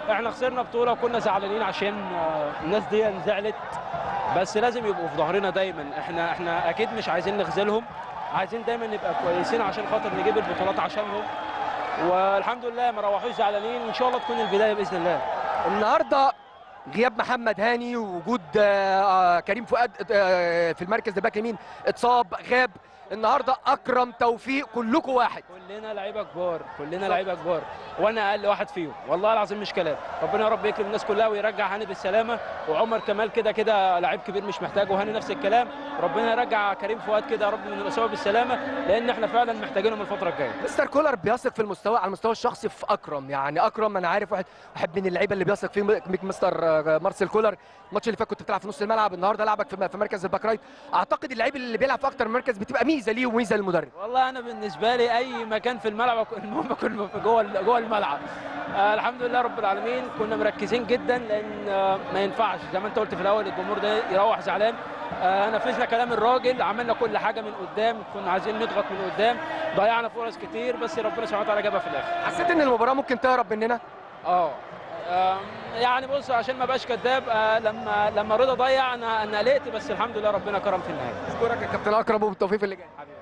احنا خسرنا بطوله وكنا زعلانين عشان آه، الناس دي زعلت بس لازم يبقوا في ظهرنا دايما احنا احنا اكيد مش عايزين نخذلهم عايزين دايما نبقى كويسين عشان خاطر نجيب البطولات عشانهم والحمد لله ما روحوش زعلانين وان شاء الله تكون البدايه باذن الله النهارده غياب محمد هاني ووجود آه، آه، كريم فؤاد آه، في المركز الباك اليمين اتصاب غاب النهارده اكرم توفيق كلكم واحد كلنا لعيبه كبار كلنا لعيبه كبار وانا اقل واحد فيهم والله العظيم مش كلام ربنا يا رب يكرم الناس كلها ويرجع هاني بالسلامه وعمر كمال كده كده لعيب كبير مش محتاجه وهاني نفس الكلام ربنا يرجع كريم فؤاد كده يا رب من الاصابه بالسلامه لان احنا فعلا محتاجينهم الفتره الجايه مستر كولر بيثق في المستوى على المستوى الشخصي في اكرم يعني اكرم انا عارف واحد واحد من اللعيبه اللي بيثق فيه ميك مستر آه، مارسيل كولر الماتش اللي فات كنت بتلعب في نص الملعب النهارده لعبك في في مركز الباك رايت اعتقد اللعيب اللي بيلعب في اكتر من مركز بتبقى ميزه ليه وميزه للمدرب والله انا بالنسبه لي اي مكان في الملعب أكون- المهم اكون في جوه جوه الملعب آه الحمد لله رب العالمين كنا مركزين جدا لان آه ما ينفعش زي ما انت قلت في الاول الجمهور ده يروح زعلان آه نفذنا كلام الراجل عملنا كل حاجه من قدام كنا عايزين نضغط من قدام ضيعنا فرص كتير بس ربنا سبحانه وتعالى جابها في الاخر حسيت ان المباراه ممكن تهرب مننا اه آم، يعني بص عشان ما بقاش كذاب آه لما لما رضا ضيع انا انا قلقت بس الحمد لله ربنا كرم في النهايه اشكرك يا كابتن اكرم وبالتوفيق في اللي جاي حبيبي